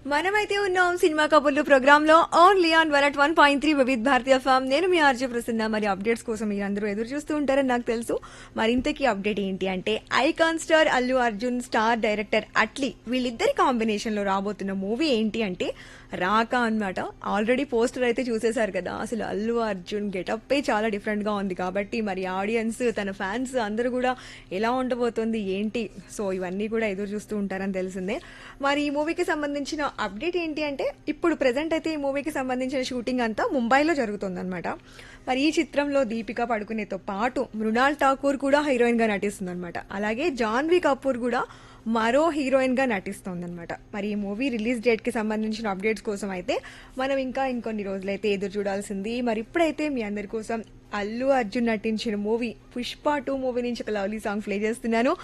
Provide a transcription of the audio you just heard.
మనమైతే ఉన్నాం సినిమా కబుర్లు ప్రోగ్రామ్ లో only on one at one point three Vividh Bharati FM నేను మీ ఆర్జే ప్రసన్న మరి అప్డేట్స్ కోసం మీరు అందరూ ఎదురు చూస్తూ ఉంటారని నాకు తెలుసు మరింతకీ అప్డేట్ ఏంటి అంటే icon star Allu Arjun star director Atlee వీళ్ళిద్దరి కాంబినేషన్ లో రాబోతున్న మూవీ ఏంటి అంటే రాక అన్నమాట ఆల్రెడీ పోస్టర్ అయితే చూసేశారు కదా అసలు అల్లు అర్జున్ గెటప్పే చాలా డిఫరెంట్ గా ఉంది కాబట్టి మరి ఆడియన్స్ తన ఫ్యాన్స్ అందరూ కూడా ఎలా ఉండబోతుంది ఏంటి సో ఇవన్నీ కూడా ఎదురు చూస్తూ ఉంటారని తెలిసిందే మరి ఈ మూవీకి సంబంధించిన అప్డేట్ ఏంటి అంటే ఇప్పుడు ప్రెసెంట్ అయితే ఈ మూవీకి సంబంధించిన షూటింగ్ అంతా ముంబైలో జరుగుతుందన్నమాట మరి ఈ చిత్రంలో దీపిక పడుకునేతో పాటు మృణాల్ ఠాకూర్ కూడా హీరోయిన్ గా నటిస్తుందన్నమాట అలాగే జాన్వీ కపూర్ కూడా మరో హీరోయిన్ గా నటిస్తోందన్నమాట మరి ఈ మూవీ రిలీజ్ డేట్ కి సంబంధించిన అప్డేట్స్ కోసం అయితే మనం ఇంకా ఇంకొన్ని రోజులైతే ఎదురు చూడాల్సింది మరి ఇప్పుడైతే మీ అందరి కోసం అల్లు అర్జున్ నటించిన మూవీ పుష్ప టూ మూవీ నుంచి ఒక లవ్లీ సాంగ్ ప్లే చేస్తున్నాను